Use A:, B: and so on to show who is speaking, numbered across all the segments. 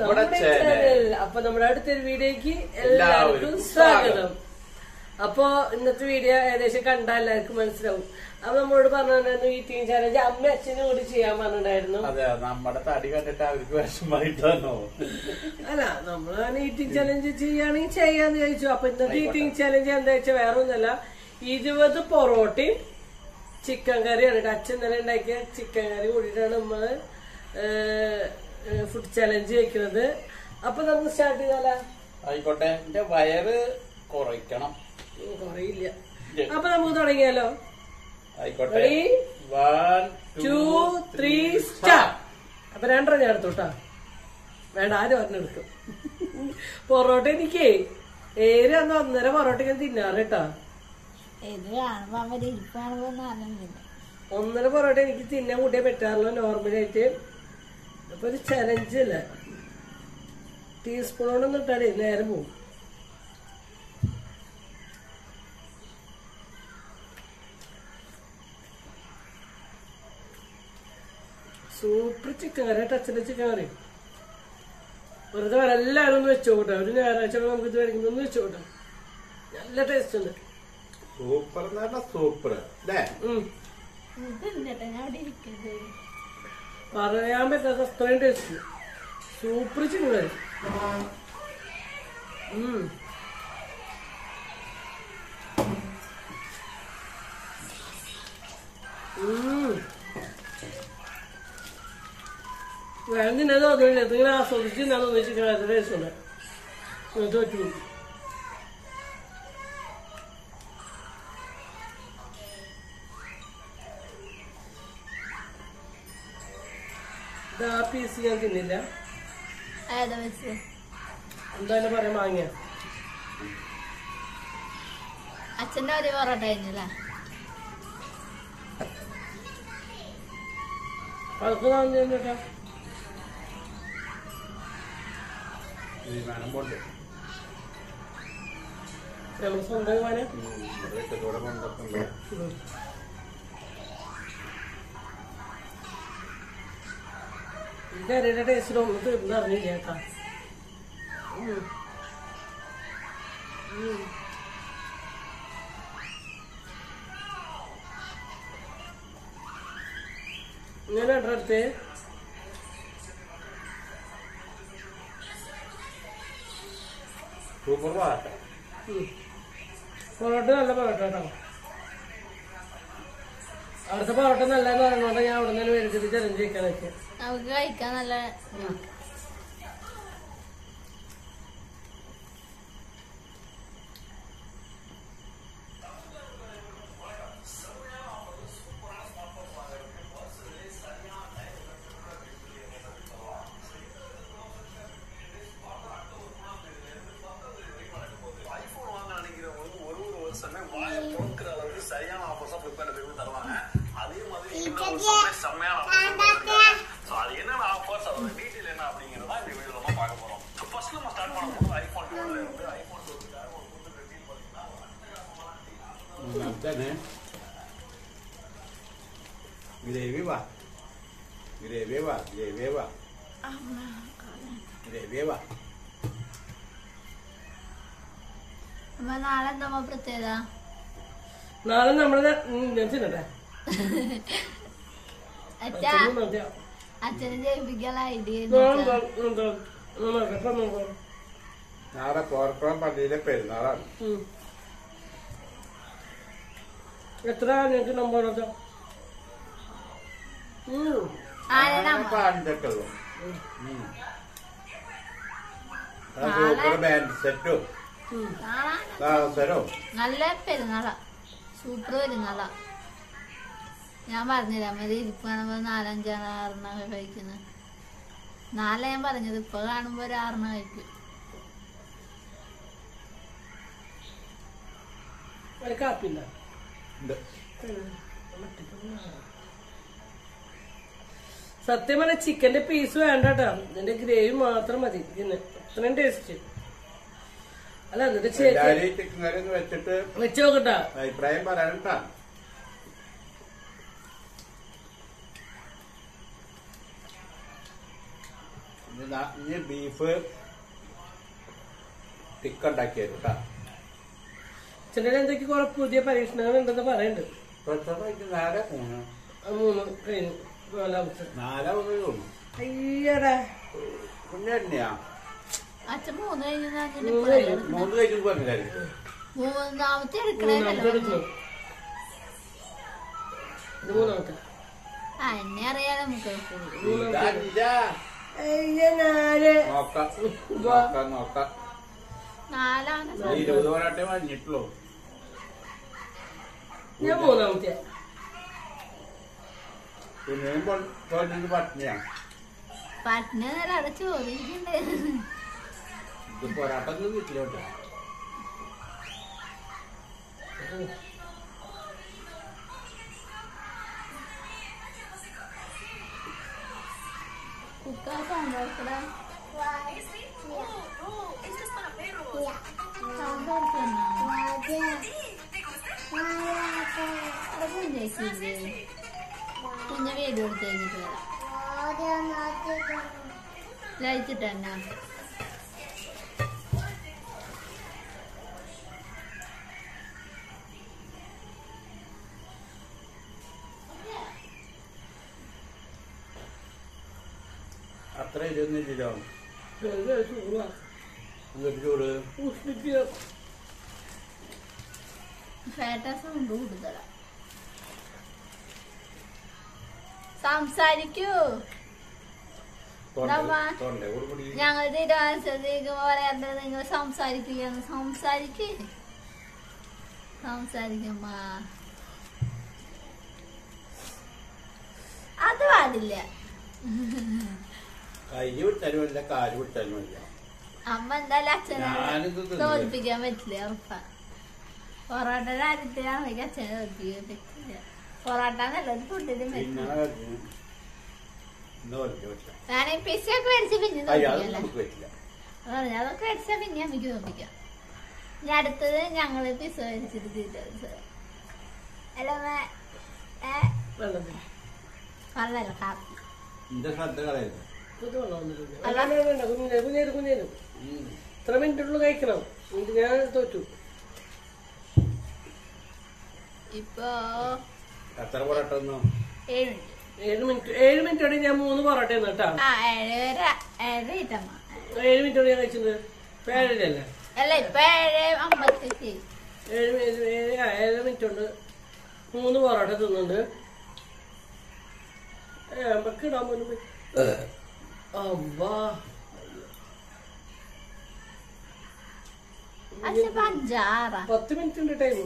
A: നമ്മുടെ channel
B: channel. അപ്പൊ നമ്മുടെ അടുത്തൊരു വീഡിയോക്ക്
A: എല്ലാവർക്കും
B: എല്ലാവർക്കും സ്വാഗതം അപ്പൊ ഇന്നത്തെ വീഡിയോ ഏകദേശം കണ്ടാൽ എല്ലാവർക്കും മനസ്സിലാവും അപ്പൊ നമ്മളോട് പറഞ്ഞിട്ടുണ്ടായിരുന്നു ഈറ്റിംഗ് ചാലഞ്ച് അമ്മ അച്ഛനും കൂടി ചെയ്യാൻ പറഞ്ഞിട്ടുണ്ടായിരുന്നു
A: അതെ നമ്മുടെ തടി കണ്ടിട്ട് അവർക്ക് വിഷമായിട്ടാണോ
B: അല്ല നമ്മൾ ഈറ്റിംഗ് ചലഞ്ച് ചെയ്യുകയാണെങ്കിൽ ചെയ്യാന്ന് ചോദിച്ചു അപ്പൊ ഇന്നത്തെ
A: ആയിക്കോട്ടെ.
B: ഈറ്റിംഗ് ചലഞ്ച് എന്താ വെച്ചാൽ വേറെ ഒന്നല്ല ഇരുപത് പൊറോട്ടയും ചിക്കൻ കറിയാണ് കേട്ടോ. അച്ഛൻ ഇന്നലെ ഉണ്ടാക്കിയ ചിക്കൻ കറി കൂടിയിട്ടാണ് നമ്മള് ഫുഡ് ചലഞ്ച് വെക്കുന്നത് അപ്പൊ നമുക്ക് സ്റ്റാർട്ട് ചെയ്താലാ
A: ആയിക്കോട്ടെ എന്റെ വയറ് കുറയ്ക്കണം
B: ഉം, കുറയില്ല അപ്പൊ നമുക്ക് തുടങ്ങിയാലോ
A: ആയിക്കോട്ടെ
B: Ready?
A: One
B: two three start അപ്പൊ രണ്ടെണ്ണം ഞാൻ എടുത്തു കേട്ടാ വേണ്ട ആരും ഒരെണ്ണെടുക്കും പൊറോട്ട എനിക്കേ ഏര് അന്ന് ഒന്നര പൊറോട്ട ഞാൻ തിന്നാറ് കേട്ടാ
C: ഇത് കാണുമ്പോ അവര് ഇരിപ്പ് കാണുമ്പോ ഒന്നും അറിയുന്നില്ല
B: ഒന്നര പൊറോട്ട എനിക്ക് തിന്നാൻ കൂട്ടിയേ പറ്റാറുള്ളൂ നോർമലായിട്ട് അപ്പൊ ഒരു ചലഞ്ച് അല്ല ടീസ്പൂണോടൊന്നും ഇട്ടാലേ നേരെ പോകും സൂപ്പർ ചിക്കൻ കറി ടച്ചിന്റെ ചിക്കൻ കറി വെറുതെ വരാം എല്ലാവരും ഒന്ന് വെച്ചോട്ടെ ഒരു ഞായറാഴ്ച നമുക്ക് ഇത് മേടിക്കുമ്പോൾ ഒന്ന് വെച്ചോട്ടെ നല്ല ടേസ്റ്റ് ഉണ്ട്
A: സൂപ്പർ എന്ന് പറഞ്ഞാൽ സൂപ്പർ അല്ലേ
B: ഉം.
C: ഇതെന്താ ഞാൻ അവിടെ ഇരിക്കുന്നത്
B: പറയാൻ പറ്റാത്ത അത്രയും ടേസ്റ്റ് സൂപ്പർ ചിക്കൻ കറി ഉം. ഉം. വേറെ നിന്നെ തോന്നുന്നില്ല ഇതിങ്ങനെ ആസ്വദിച്ച് ഞാൻ തോന്നി ചിക്കൻ കറി ടേസ്റ്റ് ഉണ്ട് ഇത് പറ്റും ഇത് ആ പീസ് ഞാൻ തിന്നില്ല
C: ഏതാ വെച്ച്
B: എന്തായാലും പറയാൻ വാങ്ങിയ
C: അച്ഛന്റെ ഒരു പൊറോട്ട കഴിഞ്ഞല്ലേ
B: അതൊക്കെ ഞാൻ ചേട്ടാ
A: വേണം കൊണ്ട്
B: നമ്മൾ സ്വന്തം പോകാന്
A: കൂടെ കൊണ്ടൊക്കെ
B: ഈ കറിയുടെ ടേസ്റ്റിൽ ഒന്നും തീർന്ന് അറിഞ്ഞില്ല ചേട്ടാ ഉം. ഉം. ഇങ്ങനെ അടുത്ത്
A: സൂപ്പർ പാട്ടെ
B: പൊറോട്ട നല്ല പൊറോട്ട കേട്ടോ അവിടുത്തെ പൊറോട്ട നല്ലതെന്ന് പറയുന്നോണ്ട് ഞാൻ അവിടെ നിന്ന് മേടിച്ചിട്ട് ചലഞ്ച് വെക്കാൻ വെക്കാം
C: നമുക്ക് കഴിക്കാൻ നല്ല
A: തന്നെ ഗ്രേവി വാ ഗ്രേവി വാ ഗ്രേവി വാ ഗ്രേവി വാ
C: അപ്പൊ നാളെ എന്താ പ്രത്യേകത
B: നാളെ നമ്മള് ഉം, ഞാൻ തിന്നട്ടെ
C: അച്ഛാ
B: അച്ഛനും മതിയാ.
C: അച്ഛനെ ജയിപ്പിക്കാനുള്ള ഐഡിയ
B: നാളെ എന്താ, എന്താ, നോക്കട്ടെ, നോക്കാം.
A: നാളെ പോർക്കുളം പള്ളിയിലെ പെരുന്നാളാണ്
B: ഉം. എത്ര ഞങ്ങൾക്ക് നമ്പർ ഉം.
A: പാടിന്റെക്കെ ഉള്ളു സൂപ്പർ ബാൻഡ് സെറ്റും
B: ഉം.
C: നാളെ
A: അവസരവും
C: നല്ല പെരുന്നാളാ സൂപ്പർ പെരുന്നാളാ ഞാൻ പറഞ്ഞില്ല മതി ഇരിപ്പ് കാണുമ്പോ നാലഞ്ചാണ് ആറെണ്ണ കഴിക്കുന്നത് നാളെ ഞാൻ പറഞ്ഞത് ഇപ്പൊ കാണുമ്പോ ഒരു ആറെണ്ണ കഴിക്കും
B: ഒരു കാപ്പില്ല
A: ഉണ്ട്
B: സത്യം പറഞ്ഞ ചിക്കന്റെ പീസ് വേണ്ട കേട്ടോ ഇതിന്റെ ഗ്രേവി മാത്രം മതി ഇതിന് അത്രയും ടേസ്റ്റ് അല്ല എന്നിട്ട് ചേച്ചി
A: എല്ലാരും ഈ ചിക്കൻ കറി ഒന്ന് വെച്ചിട്ട്
B: വെച്ച് നോക്കട്ടാ
A: അഭിപ്രായം പറയണ്ടാ ഇനി നാ- ഇനി ബീഫ് ടിക്ക ഉണ്ടാക്കിയത് കേട്ടാ
B: അച്ഛൻ്റെ എന്തൊക്കെ കുറെ പുതിയ പരീക്ഷണങ്ങൾ ഉണ്ടെന്ന് പറയുന്നുണ്ട്
A: പ്രസവമായിട്ട് നാലാ മൂന്ന്
B: ആ മൂന്ന് കഴിഞ്ഞു നാലാമത്തെ
A: നാലാ മൂന്ന് തോന്നുന്നു
B: അയ്യടാ
A: കുഞ്ഞു തന്നെയാ
C: അച്ഛൻ മൂന്ന് കഴിഞ്ഞ്
B: മൂന്ന്
C: ഇപ്പോഴല്ലേ
B: കഴിഞ്ഞു.
C: എടുക്കുന്നത്?
A: മൂന്ന് കഴിഞ്ഞു പറഞ്ഞില്ലായിരുന്നു
C: മൂന്നാമത്തെ
B: മൂന്നാമത്തെ
C: എടുക്കണല്ലോ
B: എടുക്കുന്നു ഇത് മൂന്നാമത്തെ
C: ആ എന്നെ അറിയാലോ നമുക്ക്
A: ഇതഞ്ചാ.
B: അയ്യ നാല്
A: നോക്കാം നോക്കാം നോക്കാം
C: നാലാണ്
A: ഇത് ഇരുപത് പോരാട്ടേ കഴിഞ്ഞിട്ടുള്ളൂ
B: ഞാൻ മൂന്നാമത്തെ
A: കുഞ്ഞിനും തോന്നിട്ട് പട്ടിണിയാ
C: പട്ടിന് നേരം അവിടെ ചോദിക്കണ്ടേ
A: ഇത് പോരാട്ടം കിട്ടില്ലോട്ടോ
C: കുക്കാ സൗണ്ട് കുഞ്ഞ വീട് കൊടുത്ത് കഴിഞ്ഞിട്ട് വരാം ലയിച്ചിട്ട് തന്നെ
A: അത്ര ഇരുന്നില്ലല്ലോ
B: ചൂടാ
A: എന്നിട്ട് ചൂട്
B: ഉഷ്ണിക്കുക
C: ഫേട്ട സൗണ്ട് കൂടുതലാ സംസാരിക്കൂ
A: തൊണ്ട
C: നമ്മ-
A: തൊണ്ട കൂടി
C: ഞങ്ങൾ തീരുമാനിച്ചത് പറയാറുണ്ട് നിങ്ങൾ സംസാരിക്കുകയാണ് സംസാരിക്ക് സംസാരിക്കമ്മ അത് പാടില്ല
A: കൈ വിട്ടാലും ഇല്ല കാല് വിട്ടാലും ഇല്ല
C: അമ്മ എന്തായാലും അച്ഛനെ
A: ഞാനിത് തിന്നില്ല.
C: തോൽപ്പിക്കാൻ പറ്റില്ല ഉറപ്പാ പൊറോട്ട കാര്യത്തിലാണെങ്കിൽ അച്ഛനെ തോൽപ്പിക്കാൻ പറ്റില്ല പൊറോട്ട നല്ലൊരു ഫുഡിന്
A: പിന്നെ
C: പറ്റില്ല
A: ഇന്ന് വലിയ പറ്റില്ല
C: ഞാൻ പിസയൊക്കെ മേടിച്ച് പിന്നെ
A: അയ്യോ അത്
C: തോൽപ്പിക്കല്ലേ
A: നമുക്ക് പറ്റില്ല
C: പറഞ്ഞു അതൊക്കെ മേടിച്ചാൽ പിന്നെ അമ്മയ്ക്ക് തോൽപ്പിക്കാം ഇനി അടുത്തത് ഞങ്ങള് പിസ മേടിച്ചിട്ട് തീരുമാനിച്ചത് അല്ല അമ്മ, ഏ
B: വെള്ളത്തിൽ
C: പറഞ്ഞല്ലോ കാപ്പി
A: എന്റെ ശ്രദ്ധ കളയരുത്
B: ഇത് വെള്ളം വന്നിട്ടുണ്ട് അല്ല വേണ്ട വേണ്ട കുഞ്ഞിനെ കുഞ്ഞേരും കുഞ്ഞേരും
A: ഉം.
B: ഇത്ര മിനിറ്റുള്ളൂ കഴിക്കണം ഇത് ഞാൻ തോറ്റു
C: ഇപ്പൊ
B: എത്ര പൊറോട്ട ഒന്നു
C: ഏഴ് മിനിറ്റ്
B: ഏഴ് മിനിറ്റ് ഏഴ് മിനിറ്റോടെ ഞാൻ മൂന്ന് പൊറോട്ട കേട്ടാ
C: ആ ഏഴര ഏഴര ഇട്ടമ്മ
B: ഏഴ് മിനിറ്റോടെ ഞാൻ കഴിച്ചത് ഇപ്പൊ ഏഴരല്ലേ
C: അല്ല ഇപ്പൊ ഏഴ് അമ്പത്തി
B: ഏഴ് മിനിറ്റ് ഏഴ് ആ, ഏഴര മിനിറ്റ് കൊണ്ട് മൂന്ന് പൊറോട്ട തിന്നുണ്ട് നമുക്ക് ഇടാൻ പോലും പോയി അമ്മാ
C: അച്ഛപ്പ അഞ്ചാറാ
B: പത്ത് മിനിറ്റ് ഉണ്ട് ടൈം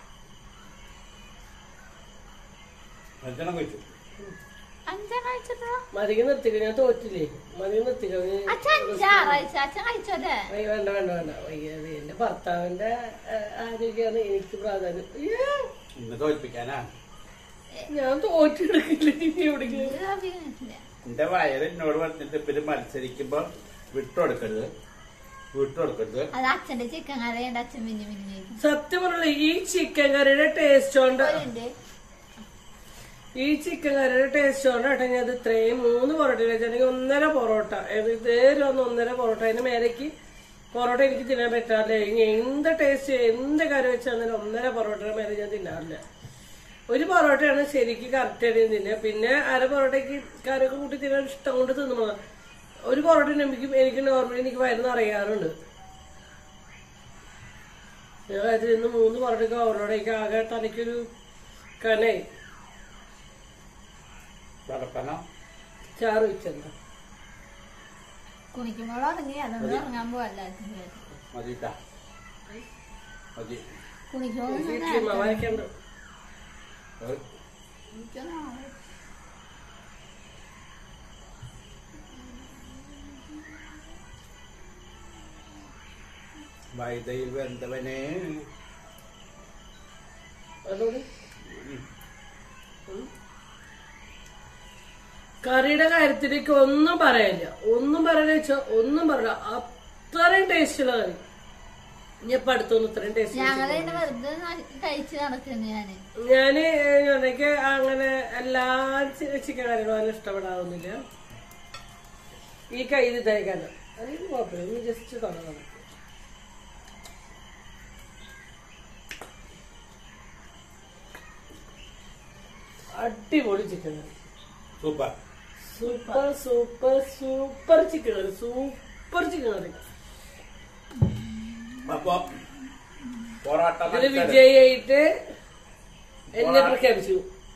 A: അഞ്ചെണ്ണം കഴിച്ചു
C: അഞ്ചെണ്ണം കഴിച്ചിട്ടോ
B: മതിക്ക് നിർത്തിക്ക ഞാൻ തോറ്റില്ലേ മതിക്ക് നിർത്തിക്ക നീ
C: അച്ഛൻ അഞ്ചാറാഴ്ച അച്ഛൻ കഴിച്ചോട്ടെ
B: അയ്യ, വേണ്ട വേണ്ട വേണ്ട വയ്യത് എന്റെ ഭർത്താവിന്റെ ആ, ആരോഗ്യമാണ് എനിക്ക് പ്രാധാന്യം അയ്യേ,
A: ഇന്ന് തോൽപ്പിക്കാനാ
B: ഞാൻ തോറ്റെടുക്കില്ല ഇനി എവിടേക്ക്
C: ഇത് അഭിനയിച്ചില്ല.
A: എന്റെ വയറ് എന്നോട് പറഞ്ഞിട്ട് ഇവര് മത്സരിക്കുമ്പോ വിട്ടുകൊടുക്കരുത് വിട്ടുകൊടുക്കരുത്
C: അത് അച്ഛന്റെ ചിക്കൻ കറിയുണ്ട് അച്ഛൻ പിന്നെ പിന്നെ കഴിക്കും
B: സത്യം പറഞ്ഞ ഈ ചിക്കൻ കറിയുടെ ടേസ്റ്റ് കൊണ്ട്
C: ഒരുണ്ട്.
B: ഈ ചിക്കൻ കറിയുടെ ടേസ്റ്റ് കൊണ്ട് കേട്ടോ ഞാൻ ഇത് ഇത്രയും മൂന്ന് പൊറോട്ട കഴിച്ചിട്ടുണ്ടെങ്കിൽ ഒന്നര പൊറോട്ട ഏതൊരു ഒന്ന് ഒന്നര പൊറോട്ട അതിന് മേലേക്ക് പൊറോട്ട എനിക്ക് തിന്നാൻ പറ്റാറില്ല ഇനി എന്ത് ടേസ്റ്റ് എന്ത് കറി വെച്ചാലും ഒന്നര പൊറോട്ടയുടെ മേലെ ഞാൻ തിന്നാറില്ല ഒരു പൊറോട്ടയാണ് ശരിക്കും കറക്റ്റ് ആയിട്ട് തിന്നുക പിന്നെ അര പൊറോട്ടയ്ക്ക് കറിയൊക്കെ കൂട്ടി തിന്നാൻ ഇഷ്ടം കൊണ്ട് തിന്നുമ്പോ ഒരു പൊറോട്ട എനിക്ക് എനിക്ക് നോർമലി എനിക്ക് വയറ് നിറയാറുണ്ട് ഞാൻ അതിൽ നിന്ന് മൂന്ന് പൊറോട്ടയ്ക്ക് ഓവറോടേക്ക് ആകെ തലയ്ക്കൊരു കനായി
A: കടപ്പന
B: ചാറ് വെച്ചെന്താ
C: കുണിക്കുമ്പോൾ ഉറങ്ങി അതൊന്നും ഉറങ്ങാൻ പോവല്ല
A: മതിട്ടാ മതി
C: കുണിക്കുമ്പോൾ
B: വായിക്കണ്ട
A: അത് വൈദയിൽ വെന്തവനെ
B: അതോട് കറിയുടെ കാര്യത്തിലേക്ക് ഒന്നും പറയാനില്ല ഒന്നും പറയാനില്ല വെച്ചാ ഒന്നും പറയില്ല അത്രയും ടേസ്റ്റുള്ള കറി ഞാൻ ഇപ്പൊ അടുത്തൊന്നും ഇത്രയും ടേസ്റ്റ്
C: ഞങ്ങള് ഇതിന് വെറുതെ ന- കഴിച്ച് നടക്കുന്നു ഞാന്
B: ഞാന് എനിക്ക് അങ്ങനെ എല്ലാ ചിക്കൻ കറികളും അങ്ങനെ ഇഷ്ടപ്പെടാറൊന്നുമില്ല ഈ കൈ ഇതേക്കാണ് അതിന് കുഴപ്പമില്ല ഒന്ന് ജസ്റ്റ് തുടങ്ങണം അടിപൊളി chicken curry
A: super
B: super super super chicken curry super chicken curry
A: അപ്പൊ പൊറോട്ട
B: ഇതില്
A: മത്സരം.
B: വിജയായിട്ട് എന്നെ പ്രഖ്യാപിച്ചു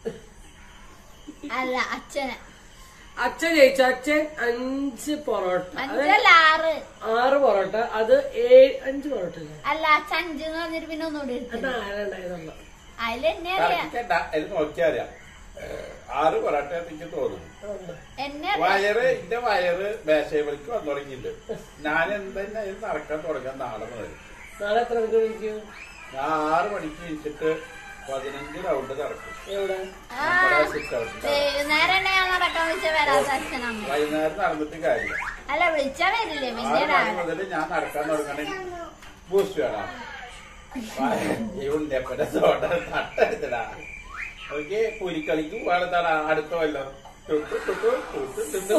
C: അല്ല അച്ഛനെ
B: അച്ഛൻ ജയിച്ചു അച്ഛൻ അഞ്ച് പൊറോട്ട അത്
C: അഞ്ചല്ല ആറ്
B: ആറ് പൊറോട്ട അത് ഏഴ് അഞ്ച് പൊറോട്ട അല്ലേ
C: അല്ല അച്ഛൻ അഞ്ച് എന്ന് പറഞ്ഞിട്ട് പിന്നെ ഒന്നുകൂടി എടുത്തു
B: അത് ആരുണ്ടായതല്ല
C: അതിലെന്നെ അറിയാം
A: കറക്റ്റ് ഡ- ഇത് നോക്കിയാ അറിയാം ഏഹ്, ആറ് പൊറോട്ട എനിക്ക് തോന്നുന്നു
C: എന്നെ അറിയാം
A: വയറ് എന്റെ വയറ് മേശയിലേക്ക് വന്നു തുടങ്ങിയിട്ടുണ്ട് ഞാൻ എന്താ ഇത് നടക്കാൻ തുടങ്ങാൻ നാളെ മുതൽ
B: നാളെ എത്ര മണിക്ക് വിളിക്കും
A: ഞാൻ ആറ് മണിക്ക് ഇരിച്ചിട്ട് പതിനഞ്ച് റൗണ്ട് നടക്കും
B: എവിടെ
C: ആ
A: നമ്മുടെ സിറ്റ് ഔട്ടിൽ
C: വൈകുന്നേരം ഞാൻ നടക്കാൻ വിളിച്ച വരാത്ത അച്ഛനമ്മ
A: വൈകുന്നേരം നടന്നിട്ട് കാര്യം
C: അല്ല വിളിച്ചാ വരില്ലേ പിന്നെ
A: ആറ് മണി
C: രാവിലെ
A: മുതൽ ഞാൻ നടക്കാൻ തുടങ്ങണമെങ്കിൽ ബൂസ്റ്റ് വേണം ഈ ഉണ്ണിയപ്പന്റെ സോഡ തട്ടെടുത്തടാ ഓക്കെ പുലിക്കളിക്ക് പോകാണെന്താണ് അടുത്ത കൊല്ലം ടുട്ടു ടുട്ടു ടുട്ടു ടുട്ടു.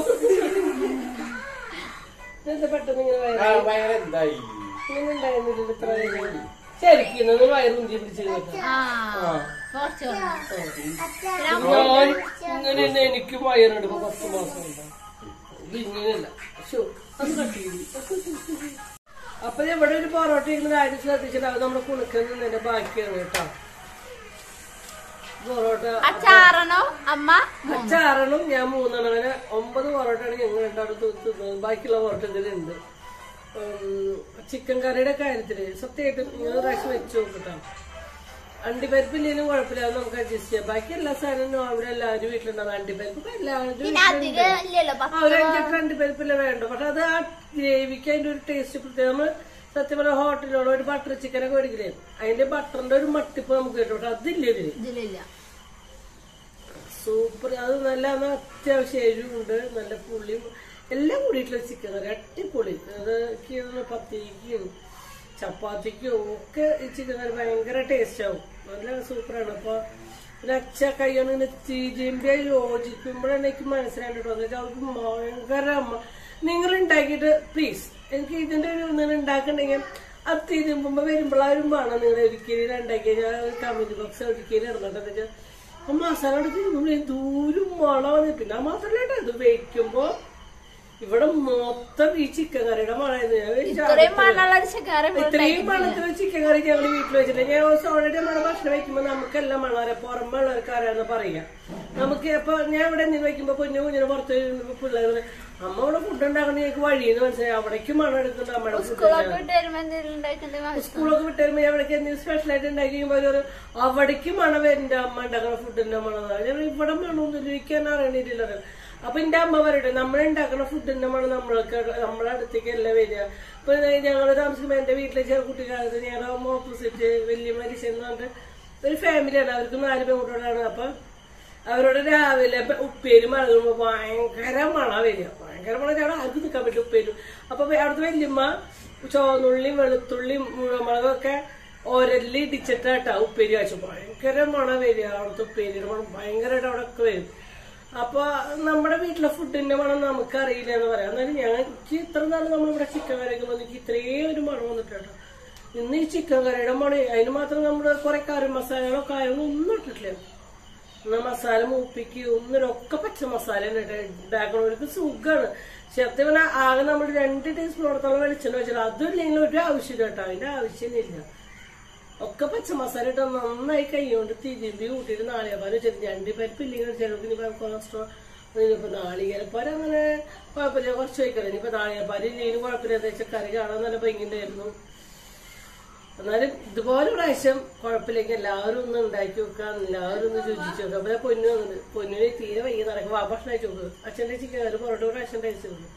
B: ഇതെന്താ പെട്ടെന്ന് ഇങ്ങനെ വയറ്
A: ആ, വയറ് എന്തായി
B: ഇങ്ങനെ ഉണ്ടായിരുന്നില്ല ഇത്ര വയറ്? ശരിക്കും നിങ്ങൾ വയറും പിടിച്ച് നിൽക്കാം
C: ആ കുറച്ച്
B: ഞാൻ ഇങ്ങനെ തന്നെ എനിക്ക് വയറെടുപ്പ് പത്ത് മാസം ഉണ്ടാവും ഇത് ഇങ്ങനെയല്ല ശോ, അത് കട്ട് ചെയ്തു. അപ്പൊ ദേ ഇവിടെ ഒരു പൊറോട്ട ഇരുന്ന് കാര്യം ശ്രദ്ധിച്ചിട്ട് അത് നമ്മുടെ കുണുക്കുന്നതിന്റെ ബാക്കിയാണ് കേട്ടോ പൊറോട്ട
C: അച്ചാറണോ അമ്മ മൂന്ന്.
B: അച്ചാറണം ഞാൻ മൂന്നെണ്ണം അങ്ങനെ ഒമ്പത് പൊറോട്ടയാണ് ഞങ്ങൾ രണ്ടാളും തിന്നത് ബാക്കിയുള്ള പൊറോട്ട ഇതിലുണ്ട് ഉം, ചിക്കൻ കറിയുടെ കാര്യത്തില് സത്യമായിട്ടും നിങ്ങൾ പ്രാവശ്യം വെച്ച് നോക്കട്ടോ അണ്ടിപ്പരിപ്പില്ലെങ്കിലും കുഴപ്പമില്ല അത് നമുക്ക് അഡ്ജസ്റ്റ് ചെയ്യാം ബാക്കി എല്ലാ സാധനവും അവിടെ എല്ലാവരും വീട്ടിലുണ്ടാവും അണ്ടിപ്പരിപ്പ് ഇപ്പൊ എല്ലാവരും
C: പിന്നെ അധികം ഇല്ലല്ലോ പത്ത്
B: ആ, ഒരു അഞ്ചെട്ട് അണ്ടിപ്പരിപ്പില്ല വേണ്ട പക്ഷെ അത് ആ ഗ്രേവിക്ക് അതിന്റെ ഒരു ടേസ്റ്റ് പ്രത്യേകം നമ്മള് സത്യം പറഞ്ഞ ഹോട്ടലിലുള്ള ഒരു ബട്ടർ ചിക്കനൊക്കെ മേടിക്കില്ലേ അതിന്റെ ബട്ടറിന്റെ ഒരു മട്ടിപ്പ് നമുക്ക് കിട്ടും പക്ഷെ അതില്ല ഇതില്
C: ഇതിലില്ല
B: സൂപ്പർ അത് നല്ല എന്നാ അത്യാവശ്യം എരിവുണ്ട് നല്ല പുളിയും എല്ലാം കൂടിയിട്ടുള്ള ചിക്കൻ കറി അടിപൊളി അത് എനിക്ക് തോന്നുന്നു പത്തിരിക്കും ചപ്പാത്തിക്കും ഒക്കെ ഈ ചിക്കൻ കറി ഭയങ്കര ടേസ്റ്റ് ആവും നല്ല സൂപ്പറാണ് അപ്പൊ ഒരു അച്ഛ കൈയാണ് ഇങ്ങനെ തിരുമ്പി യോജിക്കുമ്പോഴാണ് എനിക്ക് മനസ്സിലായിട്ട് എന്ന് വെച്ചാൽ അവർക്ക് ഭയങ്കര അമ്മ നിങ്ങൾ ഉണ്ടാക്കിയിട്ട് പ്ലീസ് എനിക്ക് ഇതിന്റെ ഒരു ഇങ്ങനെ ഉണ്ടാക്കണ്ടെങ്കിൽ അത് തിരുമ്പുമ്പോ വരുമ്പോഴാരും വേണം നിങ്ങൾ ഒരിക്കലും ഉണ്ടാക്കിയ ഞാൻ കമന്റ് ബോക്സ് ഒരിക്കലും ഇടുന്നുണ്ട് എന്താ വെച്ചാൽ ആ മസാല എടുത്ത് നമ്മൾ ദൂരം മണമാണ് പിന്നെ ആ മാത്രല്ല കേട്ടോ ഇത് വെക്കുമ്പോ ഇവിടെ മൊത്തം ഈ ചിക്കൻ കറിയുടെ മണമായിരുന്നു ഞാൻ വിചാരിച്ചു
C: ഇത്രയും മണ്ണുള്ള ഒരു ചിക്കറി
B: ഇത്രയും മണത്തിൽ ചിക്കൻ കറി ഞങ്ങൾ വീട്ടിൽ വെച്ചിട്ട് ഞാൻ ഓൾറെഡി നമ്മുടെ ഭക്ഷണം വെക്കുമ്പോ നമുക്കെല്ലാം മണവരെ പുറമെ ഉള്ളവർക്ക് അറിയാന്ന് പറയാ നമുക്ക് അപ്പൊ ഞാൻ ഇവിടെ നിന്ന് വെക്കുമ്പോ കുഞ്ഞു കുഞ്ഞിന് പുറത്ത് വരുമ്പോ പിള്ളേർ അമ്മ ഇവിടെ ഫുഡ് ഉണ്ടാക്കണ ഞങ്ങൾക്ക് വഴിയെന്ന് മനസ്സിലായി അവിടേക്ക് മണം എടുക്കുന്നുണ്ട് അമ്മയുടെ ഫുഡ്
C: സ്കൂളൊക്കെ വിട്ട് വരുമ്പോ എന്തെങ്കിലും ഉണ്ടാക്കണ്ടേ
B: സ്കൂളൊക്കെ വിട്ട് വരുമ്പോ അവിടേക്ക് എന്തെങ്കിലും സ്പെഷ്യൽ ആയിട്ട് ഉണ്ടാക്കി കഴിയുമ്പോ ഒരു അവിടേക്ക് മണം വരുന്നുണ്ട് അമ്മ ഉണ്ടാക്കുന്ന ഫുഡിന്റെ മണം എന്ന് പറഞ്ഞാൽ ഇവിടെ മണമൊന്നും എനിക്ക് അറിയണില്ല അപ്പൊ എന്റെ അമ്മ പറയട്ടെ നമ്മൾ ഉണ്ടാക്കുന്ന ഫുഡിന്റെ മണം നമ്മൾക്ക് നമ്മളെ അടുത്തേക്ക് അല്ല വരിക ഇപ്പൊ ഞങ്ങൾ താമസിക്കുമ്പോ എന്റെ വീട്ടിലെ ചെറു കുട്ടിക്കാലത്ത് ഞങ്ങളുടെ അമ്മ ഓപ്പോസിറ്റ് വലിയ മരിച്ചെന്ന് എന്ന് പറഞ്ഞിട്ട് ഒരു ഫാമിലിയാണ് അവർക്ക് നാല് പെൺകുട്ടികളാണ് അപ്പൊ അവരോട് രാവിലെ ഇപ്പൊ ഉപ്പേരി മഴകുമ്പോ ഭയങ്കര മണ വരിക ഭയങ്കര മണ ചേട്ടാ ആർക്കും നിൽക്കാൻ പറ്റും ഉപ്പേരും അപ്പൊ അവിടുത്തെ വല്യമ്മ ചുവന്നുള്ളിയും വെളുത്തുള്ളിയും മുഴമുളകൊക്കെ ഒരല്ലി ഇടിച്ചിട്ടാട്ടാ ഉപ്പേരി കാച്ചു ഭയങ്കര മണ വരിക അവിടുത്തെ ഉപ്പേരിയുടെ മണം ഭയങ്കരമായിട്ട് അവിടെ ഒക്കെ വരും അപ്പൊ നമ്മുടെ വീട്ടിലെ ഫുഡിന്റെ മണം നമുക്ക് അറിയില്ല എന്ന് പറയാം എന്നാലും ഞങ്ങൾക്ക് ഇത്ര നാൾ നമ്മളിവിടെ ചിക്കൻ കറി വയ്ക്കുമ്പോൾ എനിക്ക് ഇത്രയും ഒരു മണം വന്നിട്ടാട്ടോ ഇന്ന് ഈ ചിക്കൻ കറിയുടെ മണം അതിന് മാത്രം നമ്മുടെ കുറെ കറി മസാലകളോ കാര്യങ്ങളോ ഒന്നും ഇട്ടിട്ടില്ല എന്നാ മസാല മൂപ്പിക്ക് ഒന്നിനൊക്കെ പച്ച മസാല ഉണ്ടാക്കണവർക്ക് സുഖമാണ് സത്യം പറഞ്ഞാൽ ആകെ നമ്മൾ രണ്ട് ടീസ്പൂണോടത്തോളം വെളിച്ചെണ്ണ വെച്ചാൽ അതും ഇല്ലെങ്കിൽ ഒരു ആവശ്യമില്ല കേട്ടോ അതിന്റെ ആവശ്യമില്ല ഒക്കെ പച്ച മസാല ഇട്ട് നന്നായി കൈകൊണ്ട് തിരുമ്പി കൂട്ടിയിട്ട് നാളികേപ്പാൽ വെച്ചിട്ട് ഞണ്ടി പരിപ്പ് ഇല്ലെങ്കിൽ ചിലർക്ക് ഇനിയിപ്പോ കൊളസ്ട്രോൾ ഇനിയിപ്പോ നാളികേരപ്പാൽ അങ്ങനെ കുഴപ്പമില്ല കുറച്ച് വയ്ക്കല ഇനിയിപ്പോ നാളികേരപ്പാൽ ഇല്ലെങ്കിലും കുഴപ്പമില്ല എന്താ വെച്ചാൽ കറി കാണാൻ നല്ല ഭംഗിണ്ടായിരുന്നു എന്നാലും ഇതുപോലെ പ്രാവശ്യം കുഴപ്പമില്ലെങ്കിൽ എല്ലാവരും ഒന്ന് ഉണ്ടാക്കി വെക്കാം എല്ലാവരും ഒന്ന് രുചിച്ച് നോക്കാം അപ്പൊ പൊന്നു വന്നിട്ട് പൊന്നിന് തീരെ വയ്യ നടക്കും വാ ഭക്ഷണം അയച്ചു നോക്കുക അച്ഛന്റെ ചിക്കൻ കറി പൊറോട്ട പ്രാവശ്യം കഴിച്ചു നോക്കും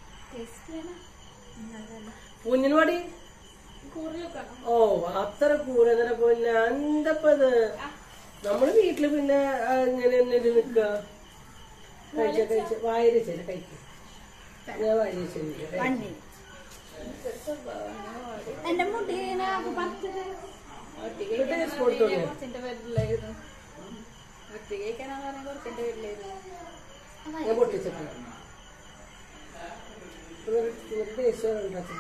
B: കുഞ്ഞിന് പാടി ഓ അത്ര കൂരതര പൊന്ന എന്തപ്പത് നമ്മള് വീട്ടില് പിന്നെ ആ, ഇങ്ങനെ തന്നെ ഇത് നിക്ക കഴിച്ച കഴിച്ച വായരച്ചല്ലേ കഴിക്കും ഞാൻ വായരച്ചില്ല
C: എന്റെ മുടിനെ പറിച്ചിട്ട്
B: കൊടുത്തോളൂ
C: കുറച്ചിന്റെ പേരിലായിരുന്നു ഒറ്റയ്ക്കാണെന്ന് പറഞ്ഞാൽ കുറച്ചിന്റെ പേരിലായിരുന്നു
B: ഞാൻ പൊട്ടിച്ചിട്ടില്ല ടേസ്റ്റ്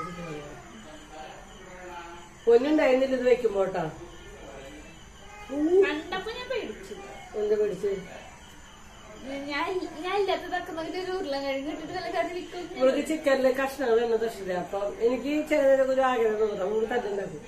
B: പൊന്നുണ്ടായിരുന്നില്ല ഇത് വെക്കുമ്പോട്ടാ
C: കണ്ടപ്പോ ഞാൻ പേടിച്ചു
B: എന്ത് പിടിച്ച്
C: ഞാൻ ഞാൻ ഇല്ലാത്തതൊക്കെ നോക്കിട്ട് ഒരു ഉരുളൻ കഴിഞ്ഞ് ഇട്ടിട്ട് നല്ല കറി വിൽക്കും
B: ഇവൾക്ക് ചിക്കനില് കഷ്ണങ്ങൾ എന്നത് ഇഷ്ടമില്ല അപ്പൊ എനിക്ക് ചിലതൊക്കെ ഒരു ആഗ്രഹം തോന്നുന്നു നമുക്ക് തട്ടുണ്ടാക്കും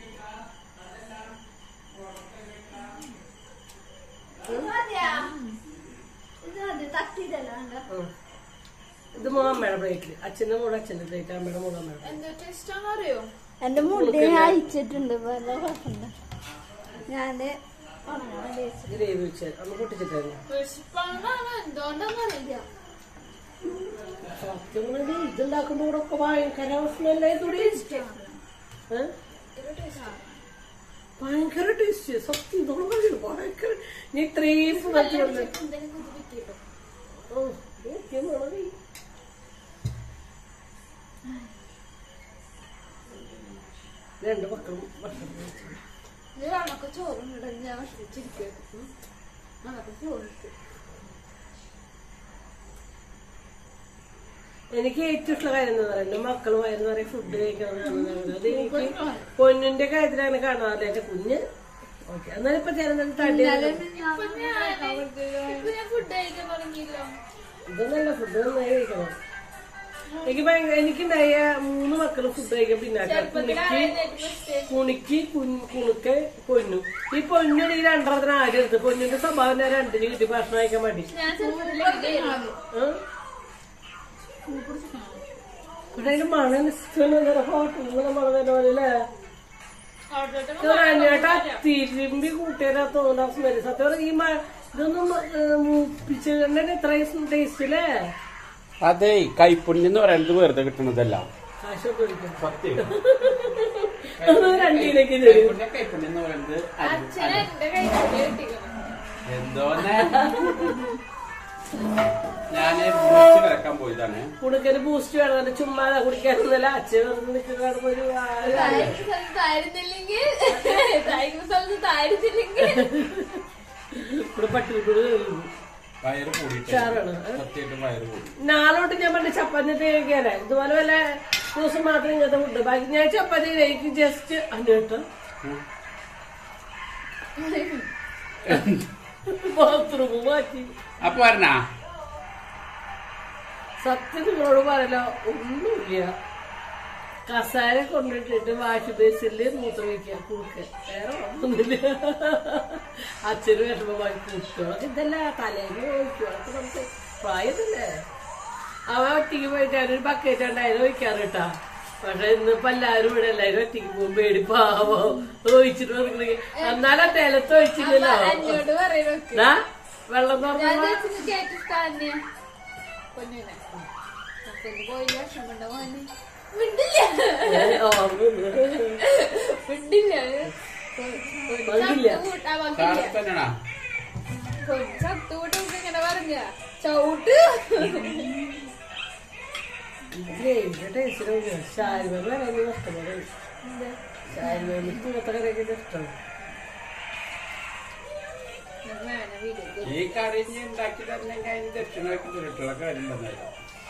B: ഉം. ഇത് മോളമ്മയുടെ പ്ലേറ്റില് അച്ഛന്റെ മോള് അച്ഛന്റെ പ്ലേറ്റ് അമ്മയുടെ മോള് അമ്മയുടെ
C: എന്താ ടേസ്റ്റ് ആണെന്ന് അറിയോ
D: എന്റെ മുടി ഞാൻ അയച്ചിട്ടുണ്ട് പല കുഴപ്പമില്ല ഞാന് ഉണങ്ങാൻ തേച്ചു.
B: ഗ്രേവി വെച്ച് അമ്മ പൊട്ടിച്ചിട്ടായിരുന്നു
C: വിശപ്പാണെന്നാണ് എന്തുകൊണ്ടാന്ന് അറിയില്ല
B: സത്യം പറഞ്ഞാ ഇതുണ്ടാക്കുമ്പോ കൂടെ ഒക്കെ ഭയങ്കര സ്മെല്ലായി തുടങ്ങി ഏഹ് ഭയങ്കര ടേസ്റ്റ് സത്യം ഇതോളം പറയൂ ഭയങ്കര നീ ഇത്രയും സുഖത്തിലുണ്ട്
C: എന്തെങ്കിലും കുത്തി വെക്കിട്ടോ
B: ഓ എനിക്ക് മുളക് രണ്ട് മക്കളും ഭക്ഷണം കഴിച്ചു.
C: ഇത് നമുക്ക് ചോറുണ്ട് ഞാൻ വിഷമിച്ചിരിക്കും നമുക്ക് ചോറിട്ട്
B: എനിക്ക് ഏറ്റവും ഇഷ്ടമുള്ള കാര്യം എന്താ പറയുക മക്കൾ വയറ് നിറയെ ഫുഡ് കഴിക്കണം എന്നുള്ളതാണ്. അത് എനിക്ക് പൊന്നിന്റെ കാര്യത്തിലാണ് കാണാറില്ല എന്റെ കുഞ്ഞ് ഓക്കെ എന്നാലും ഇപ്പൊ ചില തടി
C: ഇപ്പൊ ഞാൻ ഇപ്പൊ ഞാൻ ഫുഡ് കഴിക്കാൻ തുടങ്ങിയല്ലോ
B: ഇതൊന്നല്ല ഫുഡ് നന്നായി കഴിക്കണം എനിക്ക് ഭയങ്കര എനിക്കുണ്ടായ മൂന്ന് മക്കള് ഫുഡ് കഴിക്കാൻ പിന്നാക്ക കുണിക്ക് കുണിക്ക് കുഞ്ഞ് കുണുക്ക് പൊന്നു ഈ പൊന്നു ഈ രണ്ടെണ്ണത്തിന് ആദ്യം എടുത്ത് പൊന്നിന്റെ സ്വഭാവം ഞാൻ രണ്ടിന് കിട്ടി ഭക്ഷണം കഴിക്കാൻ മതി
C: ഞാൻ ചെറുപ്പത്തിലേക്ക്
B: ആ? പക്ഷെ അതിന്റെ മണം ഇഷ്ടമല്ല ഹോട്ടലിൽ മണം തന്നെ പോലെ അല്ലേ ചേട്ടാ തിരുമ്പി കൂട്ടിയാ തോന്നാ സ്മെല് സത്യം പറഞ്ഞാ ഈ മ- ഇതൊന്നും മൂപ്പിച്ചിട്ടുണ്ടെങ്കിൽ ഇത്രയും ടേസ്റ്റ് അല്ലേ
A: അതെ കൈപ്പുണ്യം എന്ന് പറയുന്നത് വെറുതെ കിട്ടണതല്ല
B: കാശൊക്കെ ഒഴിക്കണം
A: സത്യം
B: അത് രണ്ടിലേക്ക് തരും
A: കൈപ്പുണ്യം കൈപ്പുണ്യം എന്ന് പറയുന്നത് അരി-
C: അച്ഛൻ എന്റെ കയ്യിൽ കിട്ടിക്കണം
A: എന്തോന്നെ ഞാന് ബൂസ്റ്റ് കിടക്കാൻ പോയതാണ്
B: കുടുക്കന് ബൂസ്റ്റ് വേണം നല്ല ചുമ്മാ കുടിക്കാനൊന്നുമല്ല അച്ഛൻ വന്ന് നിൽക്കുന്ന ഒരു ആ-
C: താഴ്ന്ന സ്ഥലത്തായിരുന്നില്ലെങ്കിൽ താഴ്ന്ന സ്ഥലത്തായിരുന്നില്ലെങ്കിൽ
B: ഇവിടെ പട്ടിക്കുട്ടികൾ കഴിയുന്നു
A: വയറ് കൂടിയിട്ട്
B: ഉഷാറാണ്.
A: സത്യമായിട്ടും വയറ് കൂടി
B: നാളോട്ട് ഞാൻ പണ്ട് ചപ്പാത്തി കഴിക്കാനേ ഇതുപോലെ വല്ല ദിവസം മാത്രം ഇങ്ങനത്തെ ഫുഡ് ബാക്കി ഞാൻ ചപ്പാത്തി കഴിക്കും ജസ്റ്റ് അന്നിട്ട് ബാത്റൂം മാറ്റി
A: അപ്പൊ വരണാ
B: സത്യം നിങ്ങളോട് പറയല ഒന്നുമില്ല കസാര കൊണ്ടിട്ടിട്ട് വാഷ് ബേസില് മൂത്രം വയ്ക്കുക കുറുക്ക് വേറെ ഒന്നുമില്ല അച്ഛന് വിഷമം വാങ്ങി കുട്ടികളൊക്കെ ഇതല്ല തലേന്ന് ഒഴിക്കുക അതൊക്കെ നമുക്ക് പ്രായത്തില്ലേ അവ ഒറ്റയ്ക്ക് പോയിട്ട് അവരൊരു ബക്കറ്റ് ഉണ്ടായിരുന്നു ഒഴിക്കാറ് കേട്ടാ പക്ഷെ ഇന്നിപ്പോ എല്ലാരും ഇവിടെ എല്ലാരും ഒറ്റയ്ക്ക് പോകും പേടിപ്പാവോ ഒഴിച്ചിട്ട് വന്നിട്ടുണ്ടെങ്കിൽ എന്നാലും നിലത്ത് ഒഴിച്ചില്ലല്ലോ
C: എന്നോട് പറയുന്നൊക്കെ
B: ദാ, വെള്ളം
C: ഞാൻ
B: തുറന്ന
C: ചേച്ചിന് കേക്ക് സ്ഥാനിയ പൊന്നിനെ പൊന്നു പോയി വർഷം കൊണ്ട് മോനെ മിണ്ടില്ല മിണ്ടില്ല
B: പങ്കില്ല.
C: കൂട്ടാ പങ്കില്ല
A: താഴെ തന്നെയാണാ
C: ചത്തുകൂട്ട് ഇങ്ങനെ പറഞ്ഞ ചവിട്ട്
B: ഷാരിമ ഇഷ്ടമാണ് ഷാരിമക്ക് ഇങ്ങനത്തെ കറിയൊക്കെ ഇഷ്ടമാണ്
C: വീഡിയോ
A: ഈ കറിഞ്ഞ് ഉണ്ടാക്കി തന്നെ അതിന് ദക്ഷിണക്ക് ചുരുട്ടുള്ള കാര്യം തന്നല്ലോ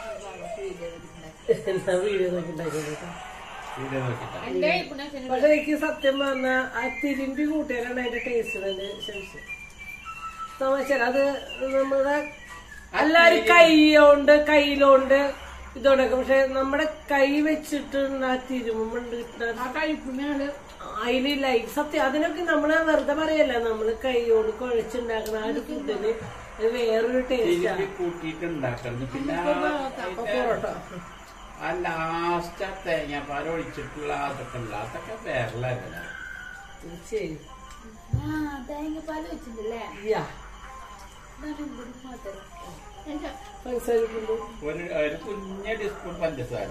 B: എന്നാ വീഡിയോ നോക്കി ഉണ്ടാക്കിയത്
A: വീഡിയോ നോക്കിട്ടാ
C: എന്റെ കൈപ്പുണ്യ
B: പക്ഷെ എനിക്ക് സത്യം പറഞ്ഞ ആ തിരുമ്പി കൂട്ടിയാലാണ് അതിന്റെ ടേസ്റ്റ് തന്നെ ശരിക്കും തമാശ അത് നമ്മുടെ എല്ലാരും കൈയോണ്ട് കയ്യിലോണ്ട് ഇതോടൊക്കെ പക്ഷെ നമ്മുടെ കൈ വെച്ചിട്ട് ആ തിരുമ്പുണ്ട്
C: ആ കൈപ്പുണ്യാണ്
B: അതില് ലൈഫ് സത്യം അതിനൊക്കെ നമ്മള് വെറുതെ പറയല്ല നമ്മള് കൈയോട് കുഴച്ചുണ്ടാക്കുന്ന ആ ഒരു ഫുഡിന് അത് വേറൊരു ടേസ്റ്റാ
A: തിരുമ്പി കൂട്ടിയിട്ട് ഉണ്ടാക്കണം പിന്നെ
B: പൊറോട്ട
A: ആ ലാസ്റ്റ് ആ തേങ്ങാപ്പാൽ ഒഴിച്ചിട്ടുള്ള അതൊക്കെ ഉള്ള അതൊക്കെ വേറെ ലെവല
B: തീർച്ചയായും
C: ആ തേങ്ങപ്പാല് വെച്ചിട്ടുണ്ടല്ലേ
B: യാ
C: ഇതാണ് ഇവിടെ മധുരം
B: മനസ്സിലായിട്ടുണ്ട്
A: ഒരു ഒരു കുഞ്ഞ ടീസ്പൂൺ പഞ്ചസാര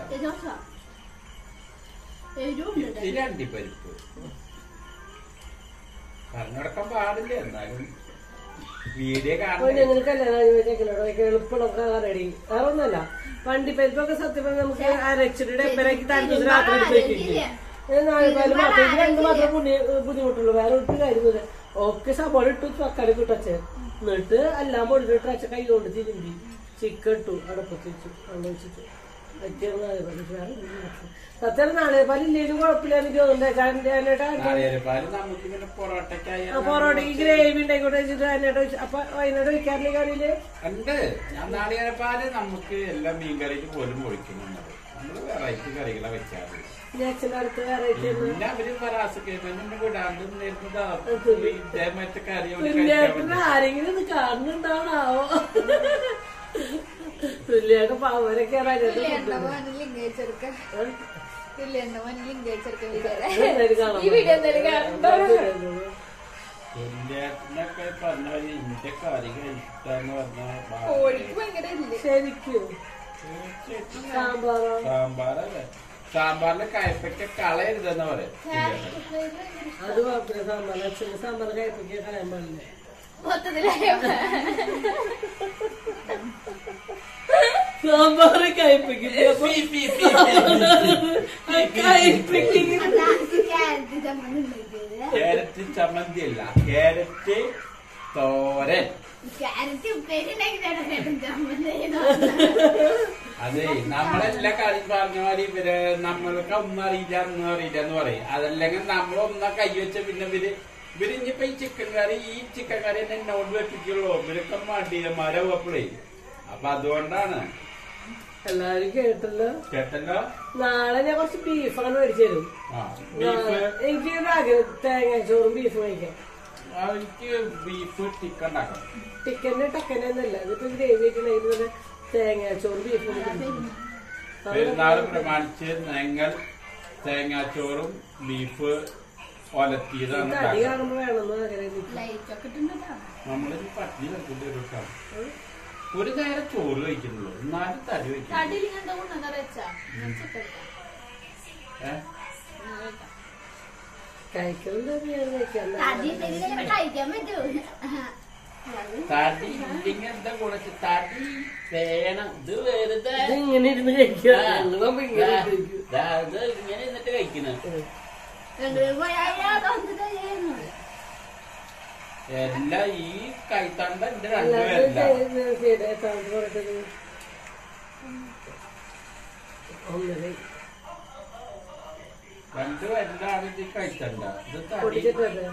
C: എരിവുണ്ട്
A: ഇത്തിരി അണ്ടിപ്പരിപ്പ് പറഞ്ഞെടുക്കാൻ പാടില്ല എന്നാലും വീഡിയോ
B: അപ്പൊ
A: കാണുന്നത്
B: ഞങ്ങൾ കല്യാണം വെച്ചേക്കലോടോ എളുപ്പമൊക്കെ റെഡി വേറെ ഒന്നല്ല വണ്ടി പരിപ്പൊക്കെ സത്യം പറഞ്ഞാൽ നമുക്ക് അരച്ചിട്ട് ഡെപ്പരാക്കി തലേദിവസം രാത്രി എടുത്ത് വെക്കില്ലേ നാലുപാല് മാത്രം ഇത് രണ്ട് മാത്രം പുണ്യ- ബുദ്ധിമുട്ടുള്ളൂ വേറെ ഒരു കാര്യമില്ല ഒക്കെ സബോള ഇട്ടു തക്കാളി ഇട്ടച്ച് എന്നിട്ട് എല്ലാം പൊടിച്ചിട്ട് അച്ഛ കൈ കൊണ്ട് തിരുമ്പി ചിക്കൻ ഇട്ടു അടപ്പത്ത് വെച്ചു വെള്ളം വെച്ചിട്ട് പറ്റിയ നാളെ സത്യം നാളെ പാല് ഇല്ലേലും കുഴപ്പമില്ലാന്ന് തോന്നുന്നുണ്ട്
A: നാളികേരപ്പാല് നമുക്ക് ഇങ്ങനെ പൊറോട്ടയ്ക്കായി
B: പൊറോട്ടയ്ക്ക് ഗ്രേവി ഉണ്ടായിക്കോട്ടെ വെച്ചിട്ട് അതിനോട് അപ്പൊ വൈകുന്നേരം ഒഴിക്കാറില്ല കറിയില്
A: ഉണ്ട് ഞാൻ നാളികേരപ്പാല് നമുക്ക് എല്ലാ മീൻ കറിക്ക് പോലും ഒഴിക്കുന്നുണ്ട് നമ്മള് വെറൈറ്റി കറികളെ വെക്കാറ്
B: ഇനി അച്ഛൻ്റെ അടുത്ത് വെറൈറ്റി
A: പിന്നെ അവര് പരാസക്കേന്നെ വിടാണ്ട് നേരിട്ടതാ ഇതേമറ്റ കറി അവര് കഴിക്കാൻ
B: തുല്യേട്ടൻ
A: പറ്റും.
B: ആരെങ്കിലും ഇത് കാണുന്നുണ്ടാവണാവോ തുല്യേട്ടൻ പാവരൊക്കെ
D: തുല്യന്റെ മോനിൽ ലിങ്ക് അയച്ചെടുക്ക തുല്യന്റെ മോനിൽ ലിങ്ക് അയച്ചെടുക്ക ഈ വീഡിയോ എന്തായാലും കാണുമ്പോ
A: ഇന്ത്യനൊക്കെ പറഞ്ഞ പോലെ ഇന്ത്യ കറി കഴിക്കാന്ന് പറഞ്ഞ
D: കോഴിക്ക് ഭയങ്കര ഇല്ല
B: ശരിക്കും സാമ്പാറോ
A: സാമ്പാറല്ലേ സാമ്പാറിന്റെ കയപ്പൊക്കെ കളയരുതെന്ന് പറയാം
B: അത് കുഴപ്പമില്ല സാമ്പാർ അച്ഛന് സാമ്പാർ കഴിപ്പിക്കാൻ കളയാൻ പാടില്ല
D: മൊത്തത്തിലായ
B: സാമ്പാർ കഴിപ്പിക്കും കഴിപ്പിക്കും
A: ക്യാരറ്റ് ചമ്മന്തി അല്ല ക്യാരറ്റ് തോരൻ
D: ക്യാരറ്റ് ഉപ്പേരി
A: അതെ നമ്മളെല്ലാ കാര്യം പറഞ്ഞ മാതിരി ഇവര് നമ്മൾക്ക് ഒന്നും അറിയില്ല ഒന്നും അറിയില്ല എന്ന് പറയും അതല്ലെങ്കിൽ നമ്മളൊന്നാ കൈവച്ച പിന്നെ ഇവര് ഇവര് ഇനിയിപ്പോ ഈ ചിക്കൻ കറി ഈ ചിക്കൻ കറി തന്നെ എന്നോട് വെപ്പിക്കുള്ളൂ ഇവരൊക്കെ മടിയന്മാരാവും അപ്പോഴേ അപ്പൊ അതുകൊണ്ടാണ്
B: എല്ലാരും കേട്ടല്ലോ
A: കേട്ടല്ലോ
B: നാളെ ഞാൻ കുറച്ച് ബീഫാണ് മേടിച്ചു തരും
A: ആ ബീഫ്
B: എനിക്ക് ആഗ്രഹം തേങ്ങ ചോറും ബീഫ് കഴിക്കാം
A: ആ, എനിക്ക് ബീഫ് ചിക്കൻ ഉണ്ടാക്കണം
B: ചിക്കന്റെ ടക്കനെ എന്നല്ല ഇതിപ്പോ ഗ്രേവി ആയിട്ടുണ്ടെങ്കിൽ തേങ്ങ ചോറും ബീഫും
A: പെരുന്നാൾ പ്രമാണിച്ച് ഞങ്ങൾ തേങ്ങാച്ചോറും ബീഫ് ഒലത്തിയതാണ്
B: കടി
A: ഉണ്ടാക്കുന്നത്
B: കാണുമ്പോ വേണമെന്ന് ആഗ്രഹം എനിക്ക്.
D: ലൈറ്റൊക്കെ ഇട്ടുണ്ടോ
A: നമ്മളിത് പട്ടിണി കിടക്കേണ്ടി ഒരു കേട്ടോ ഒരു നേരം ചോറ് കഴിക്കുന്നുള്ളൂ എന്നാലും തടി വയ്ക്കും
D: കടിയിൽ എന്താ കൊണ്ടുവന്ന വെച്ചാ ചിക്കൻ
A: ഏഹ്
B: കഴിക്കലുണ്ട് ഞാൻ കഴിക്കാം
D: തടി ഉണ്ടെങ്കിൽ ഇങ്ങനെ കഴിക്കാൻ പറ്റുമോ
A: തടി ഇല്ലെങ്കിൽ എന്താ ഗുണിച്ച് തടി വേണം ഇത് വെറുതെ
B: ഇത് ഇങ്ങനെ ഇരുന്ന് കഴിക്കാം
A: ആ,
B: ഞങ്ങളാവുമ്പോ ഇങ്ങനെ ഇരുന്ന് കഴിക്കും.
A: ദാ, ഇത് ഇങ്ങനെ എന്നിട്ട് കഴിക്കുന്നത്
D: രണ്ടുപേരും പോയാൽ തന്നിട്ട് ചെയ്യുന്നു
A: എല്ലാം ഈ കൈത്തണ്ട എന്റെ
B: അല്ലാതെ
A: രണ്ടുപേരല്ല
B: ചെയ്ത് ചെയ്ത് എത്രാമത്തെ പറഞ്ഞത് ഒന്നര
A: രണ്ടുപേരിലാണ് ഇത് കൈത്തണ്ട ഇത് തടി
B: പൊടിച്ചിട്ടല്ലേ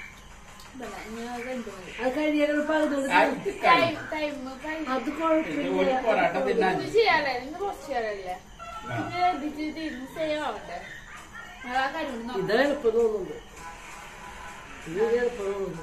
B: അത് കഴിയാൻ പകുതി
A: ആ, ഇത് കഴി
B: അത്
A: ഇത് ഒരു പൊറാട്ട തിന്നാൻ
D: ചെയ്യാലേ ഇന്ന് കുറച്ച് ചെയ്യാലല്ലേ
A: ആ.
D: സേവ് ആവണ്ടേ ആ കാര്യം
B: ഇത് എളുപ്പം തോന്നുന്നു ഇത് എളുപ്പം തോന്നുന്നു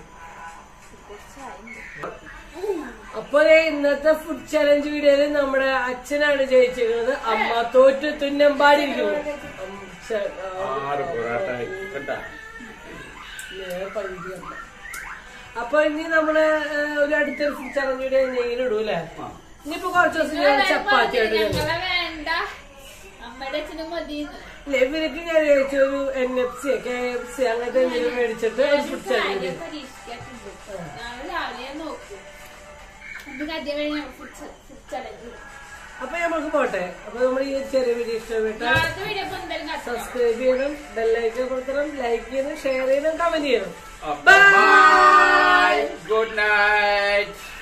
B: അപ്പൊ ദേ ഇന്നത്തെ ഫുഡ് ചലഞ്ച് വീഡിയോയില് നമ്മുടെ അച്ഛനാണ് ജയിച്ചിരിക്കുന്നത് അമ്മ തോറ്റ് തുന്നമ്പാടിയിരിക്കുന്നു അം- ചെ- ആ,
A: ആറ് പൊറാട്ട കണ്ടാ
B: നേരെ പകുതി അമ്മ. അപ്പൊ ഇനി നമ്മള് ഏ, ഒരു അടുത്തൊരു ഫുഡ് ചലഞ്ച് വീഡിയോ എന്തെങ്കിലും ഇടൂലേ
A: ആ.
B: ഇനിയിപ്പോ കുറച്ച് ദിവസം ഞാൻ ചപ്പാത്തി ആയിട്ട് കഴിക്കും.
D: ഞങ്ങളെ വേണ്ട അമ്മയുടെ അച്ഛനും മതി
B: ഇല്ല, ഇവർക്ക് ഞാൻ ചോദിച്ചു ഒരു N F C K F C അങ്ങനത്തെ എന്തെങ്കിലും മേടിച്ചിട്ട് ഒരു ഫുഡ് ചലഞ്ച്
D: പരീക്ഷിക്കാറുണ്ട് നാളെ രാവിലെ നോക്കും നമുക്ക് ആദ്യം കഴിഞ്ഞ ഫുഡ് ചലഞ്ച്
B: അപ്പൊ നമുക്ക് പോട്ടെ അപ്പൊ നമ്മൾ ഈ ചെറിയ വീഡിയോ ഇഷ്ടപ്പെട്ടാൽ
D: നാളത്തെ വീഡിയോ ഇപ്പൊ എന്തായാലും കത്തണം
B: സബ്സ്ക്രൈബ് ചെയ്യണം ബെല്ലൈക്കൻ കൊടുക്കണം ലൈക്ക് ചെയ്യണം ഷെയർ ചെയ്യണം കമന്റ് ചെയ്യണം
A: ബൈ ഗുഡ് നൈറ്റ്